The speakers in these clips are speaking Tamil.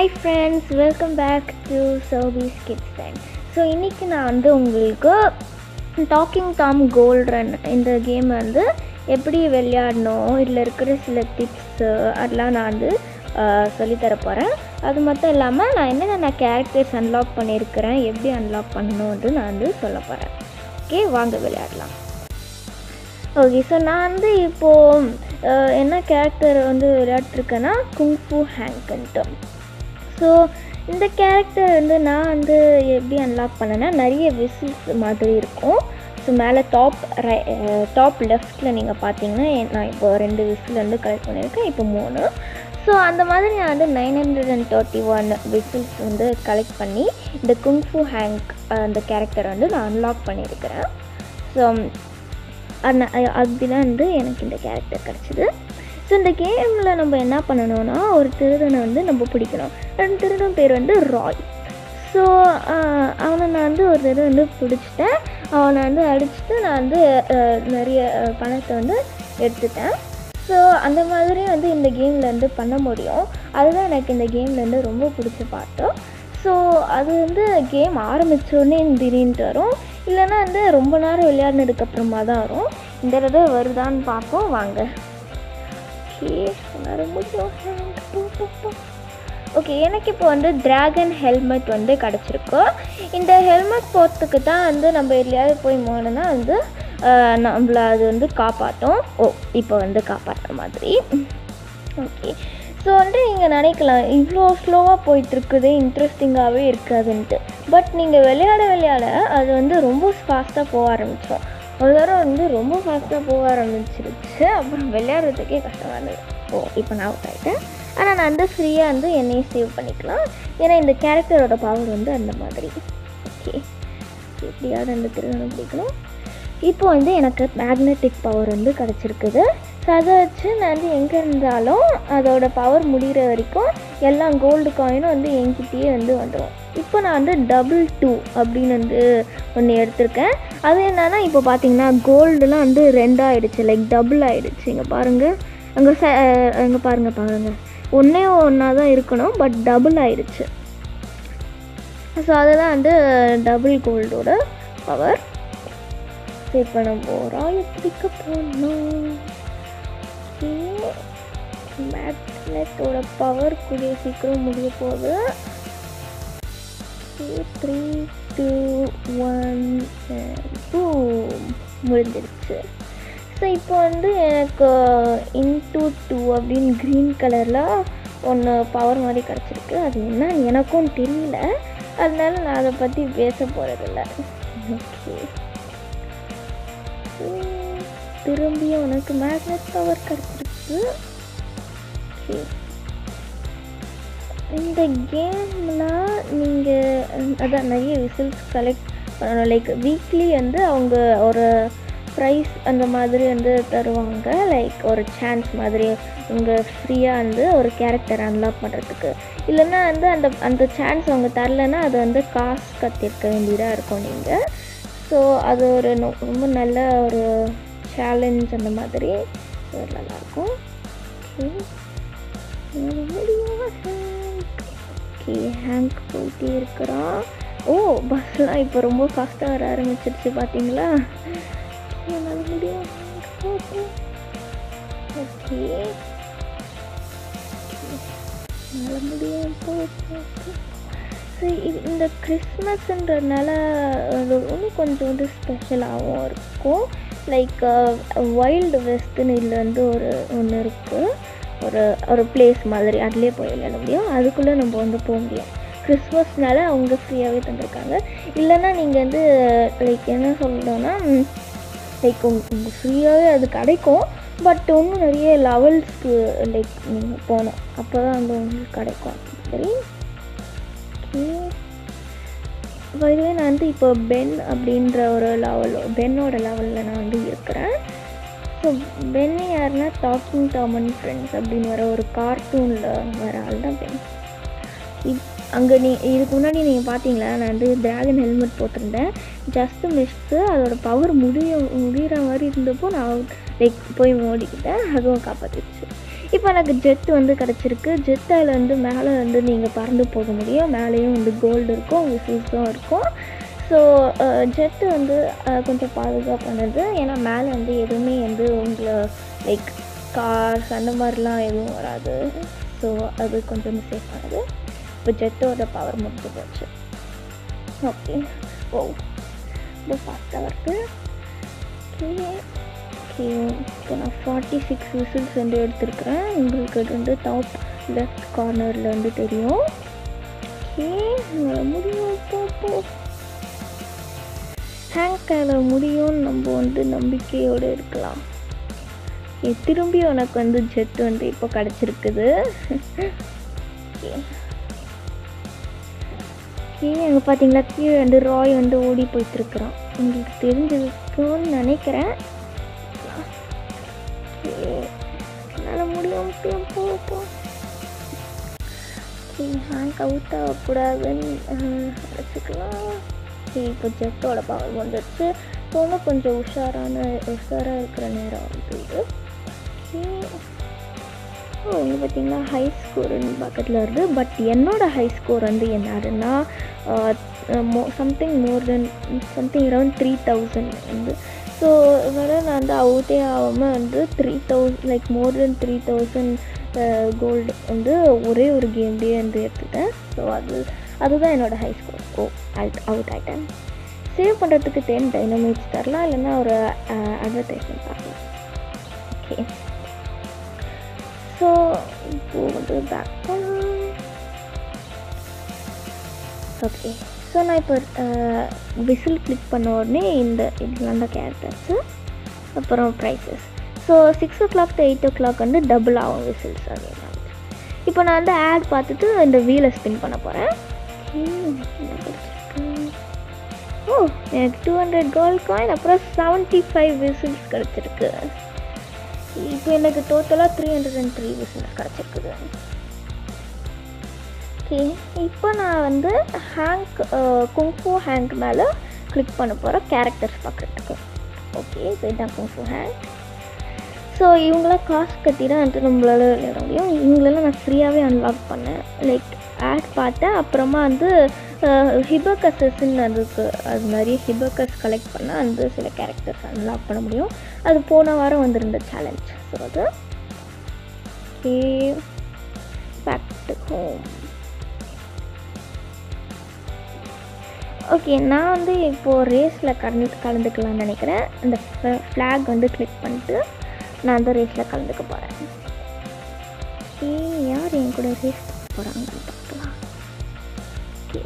Hi friends welcome back to service kids time so இன்றைக்கி நான் வந்து உங்களுக்கு டாக்கிங் டாம் கோல்ட் ரன் இந்த கேம் வந்து எப்படி விளையாடணும் இதில் இருக்கிற சில டிப்ஸு அதெல்லாம் நான் வந்து சொல்லித்தர போகிறேன் அது மட்டும் இல்லாமல் நான் என்னென்ன கேரக்டர்ஸ் அன்லாக் பண்ணியிருக்கிறேன் எப்படி அன்லாக் பண்ணணுன்ட்டு நான் வந்து சொல்ல போகிறேன் ஓகே வாங்க விளையாடலாம் ஓகே ஸோ நான் வந்து இப்போது அஹ், என்ன கேரக்டர் வந்து விளையாட்டுருக்கேன்னா குங்ஃபு ஹேங்க்ன்ட்டு ஸோ இந்த கேரக்டர் வந்து நான் வந்து எப்படி அன்லாக் பண்ணேன்னா நிறைய விசில்ஸ் மாதிரி இருக்கும் ஸோ மேலே டாப் ரை டாப் லெஃப்ட்டில் நீங்கள் பார்த்தீங்கன்னா என்- நான் இப்போ ரெண்டு விசில் வந்து கலெக்ட் பண்ணியிருக்கேன் இப்போ மூணு ஸோ அந்த மாதிரி நான் வந்து nine hundred and thirty one whistles வந்து கலெக்ட் பண்ணி இந்த குங்ஃபு ஹேங்க் அந்த கேரக்டர் வந்து நான் அன்லாக் பண்ணியிருக்கிறேன் ஸோ அந்த அப்படிலாம் வந்து எனக்கு இந்த கேரக்டர் கிடச்சிது ஸோ இந்த கேமில் நம்ம என்ன பண்ணணும்னா ஒரு திருடனை வந்து நம்ம பிடிக்கணும் அந்த திருடன் பேர் வந்து ராய் ஸோ அவனை நான் வந்து ஒரு தடவை வந்து பிடிச்சிட்டேன் அவனை வந்து அடிச்சுட்டு நான் வந்து அஹ், நிறைய அஹ், பணத்தை வந்து எடுத்துட்டேன் ஸோ அந்த மாதிரி வந்து இந்த கேமில் வந்து பண்ண முடியும் அதுதான் எனக்கு இந்த கேமில் வந்து ரொம்ப பிடிச்ச பாட்டு ஸோ அது வந்து கேம் ஆரம்பித்தோடனே திடீர்னு வரும் இல்லைன்னா வந்து ரொம்ப நேரம் விளையாடினதுக்கு அப்புறமா தான் வரும் இந்த தடவை வருதான்னு பார்ப்போம் வாங்க ஓகே உணர முடியும் ஓகே எனக்கு இப்போ வந்து டிராகன் ஹெல்மெட் வந்து கிடச்சிருக்கு இந்த ஹெல்மெட் போகிறதுக்கு தான் வந்து நம்ம எதுலையாவது போய் போனோன்னா வந்து ஆஹ், நம்மள அது வந்து காப்பாற்றும் ஓ இப்போ வந்து காப்பாற்றுற மாதிரி ஓகே ஸோ வந்து நீங்கள் நினைக்கலாம் இவ்வளோ ஸ்லோவாக போயிட்டுருக்குது இன்ட்ரெஸ்டிங்காகவே இருக்காதுன்ட்டு பட் நீங்கள் விளையாட விளையாட அது வந்து ரொம்ப ஃபாஸ்ட்டாக போக ஆரம்பித்தோம் ஒரு தடவை வந்து ரொம்ப ஃபாஸ்ட்டாக போக ஆரம்பிச்சிருச்சு அப்புறம் விளையாடுறதுக்கே கஷ்டமாக இருந்தது ஓ இப்போ நான் அவுட் ஆகிட்டேன் ஆனால் நான் வந்து ஃப்ரீயாக வந்து என்னையும் சேவ் பண்ணிக்கலாம் ஏன்னா இந்த கேரக்டரோட பவர் வந்து அந்த மாதிரி ஓகே எப்படியாவது அந்த திருமணம் பிடிக்கணும் இப்போ வந்து எனக்கு மேக்னெட்டிக் பவர் வந்து கிடச்சிருக்குது ஸோ அதை வச்சு நான் வந்து எங்கே இருந்தாலும் அதோட பவர் முடிகிற வரைக்கும் எல்லா கோல்டு காயினும் வந்து என்கிட்டயே வந்து வந்துடும் இப்போ நான் வந்து டபுள் டூ அப்படின்னு வந்து ஒன்று எடுத்திருக்கேன் அது என்னன்னா இப்போ பார்த்தீங்கன்னா கோல்டுலாம் வந்து ரெண்டாயிடுச்சு லைக் டபுள் ஆயிடுச்சு இங்கே பாருங்கள் அங்கே ச அங்கே பாருங்கள் பாருங்கள் ஒன்றே ஒன்றா தான் இருக்கணும் பட் டபுள் ஆயிடுச்சு ஸோ அதுதான் வந்து டபுள் கோல்டோட பவர் சேவ் பண்ண போகிறோம் பிடிக்க போனோம் மேக்னெட்டோட பவர் கூடிய சீக்கிரம் முடிய போகுது த்ரீ டூ ஒன் டூ முடிஞ்சிருச்சு ஸோ இப்போ வந்து எனக்கு இன்டூ டூ அப்படின்னு க்ரீன் கலரில் ஒன்று பவர் மாதிரி கிடச்சிருக்கு அது என்னன்னு எனக்கும் தெரியல அதனால நான் அதை பற்றி பேச போகிறதில்ல ஓகே திரும்பியும் உனக்கு மேக்னெட் பவர் கிடச்சிருக்கு ஓகே இந்த கேமில் நீங்கள் அதான் நிறைய விசில்ஸ் கலெக்ட் பண்ணணும் லைக் வீக்லி வந்து அவங்க ஒரு ப்ரைஸ் அந்த மாதிரி வந்து தருவாங்க லைக் ஒரு சான்ஸ் மாதிரி உங்கள் ஃப்ரீயாக வந்து ஒரு கேரக்டர் அன்லாக் பண்ணுறதுக்கு இல்லைன்னா வந்து அந்த அந்த சான்ஸ் அவங்க தரலைன்னா அதை வந்து காசு கட்டிருக்க வேண்டியதாக இருக்கும் நீங்கள் ஸோ அது ஒரு நொ- ரொம்ப நல்ல ஒரு சேலஞ்ச் அந்த மாதிரி ஒரு நல்லாயிருக்கும் ஓகே ஹேங்க் போயிட்டே இருக்கிறான் ஓ பஸ்லாம் இப்போ ரொம்ப ஃபாஸ்ட்டாக வர ஆரம்பிச்சிருச்சு பார்த்தீங்களா என்னால் முடியும் ஓகே என்னால் முடியும் போ, போ, போ. சரி இது இந்த கிறிஸ்மஸ்ன்றதுனால அது இன்னும் கொஞ்சம் வந்து ஸ்பெஷலாகவும் இருக்கும் லைக் வைல்டு வெஸ்ட்னு இதில் வந்து ஒரு ஒன்று இருக்குது ஒரு ஒரு பிளேஸ் மாதிரி அதுலேயே போய் விளையாட முடியும் அதுக்குள்ளே நம்ம வந்து போக முடியும் கிறிஸ்மஸ்னால அவங்க ஃப்ரீயாகவே தந்திருக்காங்க இல்லைன்னா நீங்கள் வந்து லைக் என்ன சொல்லணும்னா லைக் உங்கள் ஃப்ரீயாகவே அது கிடைக்கும் பட் இன்னும் நிறைய லெவல்ஸ்க்கு லைக் நீங்கள் போகணும் அப்போ தான் வந்து உங்களுக்கு கிடைக்கும் சரி ஓகே இதுவே நான் வந்து இப்போ பென் அப்படின்ற ஒரு லெவல் பென்னோட லெவலில் நான் வந்து இருக்கிறேன் ஸோ பென் யாருன்னா டாக்கிங் டாம் அண்ட் ஃப்ரெண்ட்ஸ் அப்படின்னு வர ஒரு கார்ட்டூனில் வர ஆள் தான் பென் இப் அங்கே நீ இதுக்கு முன்னாடி நீங்கள் பார்த்தீங்களா நான் வந்து டிராகன் ஹெல்மெட் போட்டிருந்தேன் ஜஸ்ட் மிஸ்ட்டு அதோட பவர் முடிய முடிகிற மாதிரி இருந்தப்போ நான் லைக் போய் மோடிக்கிட்டேன் அதுவும் காப்பாற்றிடுச்சு இப்போ எனக்கு ஜெட் வந்து கிடச்சிருக்கு ஜெட்டால் வந்து மேலே வந்து நீங்கள் பறந்து போக முடியும் மேலேயும் வந்து கோல்டு இருக்கும் விசில்ஸும் இருக்கும் ஸோ ஜெட்டு வந்து அஹ், கொஞ்சம் பாதுகாப்பானது ஏன்னா மேலே வந்து எதுவுமே வந்து உங்களை லைக் கார்ஸ் அந்த மாதிரிலாம் எதுவும் வராது ஸோ அது கொஞ்சம் சேஃபானது இப்போ ஜெட்டோட பவர் முடிஞ்சு போச்சு ஓகே ஓ ரொம்ப ஃபாஸ்ட்டாக வருது ஓகே ஓகே இப்போ நான் ஃபார்ட்டி சிக்ஸ் விசில்ஸ் வந்து எடுத்திருக்கிறேன் உங்களுக்கு அது வந்து டாப் லெஃப்ட் கார்னரில் வந்து தெரியும் ஓகே உங்களால் முடியும் போ போ ஹேங்கால முடியும்னு நம்ம வந்து நம்பிக்கையோடு இருக்கலாம் ஏ, திரும்பி உனக்கு வந்து ஜெட் வந்து இப்போ கிடச்சிருக்குது ஓகே ஓகே அங்கே பார்த்தீங்களா கீழே வந்து ராய் வந்து ஓடி போயிட்டுருக்குறான் உங்களுக்கு தெரிஞ்சிருக்கும்னு நினைக்கிறேன் ஓகே என்னால் முடியும் முடியும் போ போ ஓகே ஹேங்க் அவுட் ஆகக்கூடாதுன்னு வச்சுக்கலாம் ஓகே இப்போ ஜெட்டோட பவர் வந்துடுச்சு இப்போ இன்னும் கொஞ்சம் உஷாரான உஷாராக இருக்கிற நேரம் வந்து இது ஓகே ஓ இங்கே பார்த்தீங்கன்னா ஹை ஸ்கோர்னு பக்கத்தில் வருது பட் என்னோட ஹை ஸ்கோர் வந்து என்னதுன்னா மோ something more then something around three thousand வந்து ஸோ வேறு நான் வந்து அவுட்டே ஆகாமல் வந்து three thousand like more then three thousand gold வந்து ஒரே ஒரு கேம்லேயே வந்து எடுத்துட்டேன் ஸோ அது அதுதான் என்னோட high score oh out out ஆகிட்டேன் சேவ் பண்ணுறதுக்கு டென் டைனமிக்ஸ் தரலாம் இல்லைன்னா ஒரு அட்வர்டைஸ்மெண்ட் பார்க்கலாம் ஓகே ஸோ இப்போ வந்து பேக் ஓகே ஸோ நான் இப்போ விசில் கிளிக் பண்ண உடனே இந்த இதெல்லாம் தான் கேரக்டர்ஸு அப்புறம் prizes so six o'clock to eight o'clock வந்து டபுள் ஆகும் விசில்ஸ் அதே மாதிரி இப்போ நான் வந்து ஆட் பார்த்துட்டு இந்த வீலை ஸ்பின் பண்ண போகிறேன் ஓ எனக்கு டூ ஹண்ட்ரட் கோல்ட் காயின் அப்புறம் செவன்ட்டி ஃபைவ் விசில்ஸ் கிடச்சிருக்கு இப்போ எனக்கு டோட்டலாக three hundred and three whistles கிடச்சிருக்குது ஓகே இப்போ நான் வந்து ஹேங்க் குங்ஃபு ஹேங்க் மேலே கிளிக் பண்ண போகிறேன் கேரக்டர்ஸ் பார்க்குறதுக்கு ஓகே இப்போ இதான் குங்ஃபு ஹேங்க் ஸோ இவங்களாம் காசு கட்டி தான் வந்து நம்மளால விளையாட முடியும் இவங்களெல்லாம் நான் ஃப்ரீயாகவே அன்லாக் பண்ணேன் லைக் ஆட் பார்த்தேன் அப்புறமா வந்து ஹிபக்கஸஸ்ன்னு அதுக்கு அது மாதிரி ஹிபக்கஸ் கலெக்ட் பண்ணால் வந்து சில கேரக்டர்ஸ் அன்லாக் பண்ண முடியும் அது போன வாரம் வந்திருந்த சேலஞ்ச் ஸோ அது okay back to home okay நான் வந்து இப்போது ரேஸில் கலந்து கலந்துக்கலாம்னு நினைக்கிறேன் அந்த ஃப்ளாக் வந்து கிளிக் பண்ணிட்டு நான் அந்த ரேஸில் கலந்துக்க போகிறேன் ஓகே யார் என் கூட ரேஸ் போகிறாங்கன்னு பார்க்கலாம் ஓகே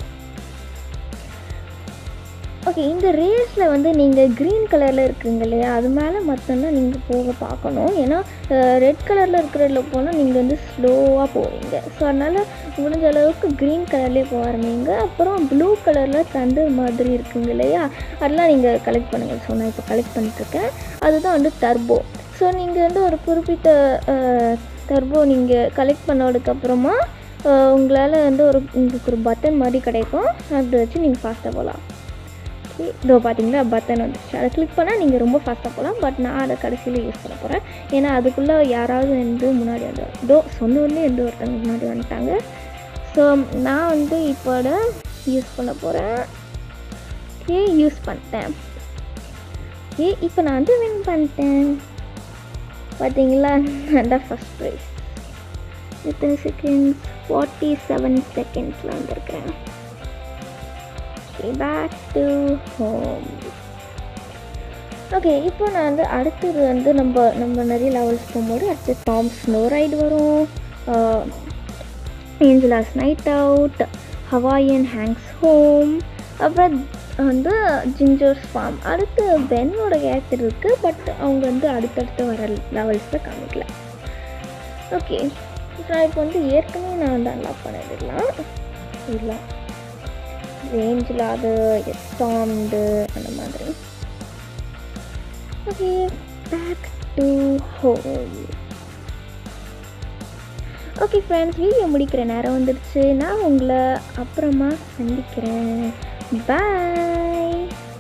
ஓகே இந்த ரேஸில் வந்து நீங்கள் க்ரீன் கலரில் இருக்குங்க இல்லையா அது மேலே மட்டும்தான் நீங்கள் போக பார்க்கணும் ஏன்னா ரெட் கலரில் இருக்கிறதுல போனால் நீங்கள் வந்து ஸ்லோவாக போவீங்க ஸோ அதனால் முடிஞ்ச அளவுக்கு க்ரீன் கலர்லேயே போக ஆரம்பிங்க அப்புறம் ப்ளூ கலரில் தண்டு மாதிரி இருக்குங்க இல்லையா அதெல்லாம் நீங்கள் கலெக்ட் பண்ணுங்கள் ஸோ நான் இப்போ கலெக்ட் பண்ணிட்டுருக்கேன் அதுதான் வந்து டர்போ ஸோ நீங்கள் வந்து ஒரு குறிப்பிட்ட டர்போ நீங்கள் கலெக்ட் பண்ணதுக்கப்புறமா உங்களால் வந்து ஒரு உங்களுக்கு ஒரு பட்டன் மாதிரி கிடைக்கும் அதை வச்சு நீங்கள் ஃபாஸ்ட்டாக போகலாம் ஓகே இதோ பார்த்தீங்களா பட்டன் வந்துச்சு அதை கிளிக் பண்ணால் நீங்கள் ரொம்ப ஃபாஸ்ட்டாக போகலாம் பட் நான் அதை கடைசியில் யூஸ் பண்ண போகிறேன் ஏன்னா அதுக்குள்ளே யாராவது வந்து முன்னாடி வந்து இதோ சொந்த ஊர்லேயே எந்த ஒருத்தவங்க முன்னாடி வந்துட்டாங்க ஸோ நான் வந்து இப்போட யூஸ் பண்ண போகிறேன் ஓகே யூஸ் பண்ணிட்டேன் ஓகே இப்போ நான் வந்து வின் பண்ணிட்டேன் பார்த்தீங்களா நான் தான் ஃபஸ்ட் ப்ரைஸ் எத்தனை செகண்ட்ஸ் ஃபார்ட்டி செவன் செகண்ட்ஸில் வந்திருக்கிறேன் okay back to home okay இப்போ நான் வந்து அடுத்தது வந்து நம்ம நம்ம நிறைய லெவல்ஸ் போகும்போது அடுத்து டாம் ஸ்னோ ரைடு வரும் Angela's night out Hawaiian Hank's home அப்புறம் வந்து ஜிஞ்சர்ஸ் ஃபார்ம் அடுத்து பென்னோட கேரக்டர் இருக்குது பட் அவங்க வந்து அடுத்தடுத்து வர லெவல்ஸில் காமிக்கல ஓகே நான் இப்போ வந்து ஏற்கனவே நான் வந்து அன்லாக் பண்ணதில்லாம் இல்லை ரேஞ்சில் அது எஸ்டாம்டு அந்த மாதிரி okay back to home okay friends video முடிக்கிற நேரம் வந்துடுச்சு நான் உங்களை அப்புறமா சந்திக்கிறேன் பாய்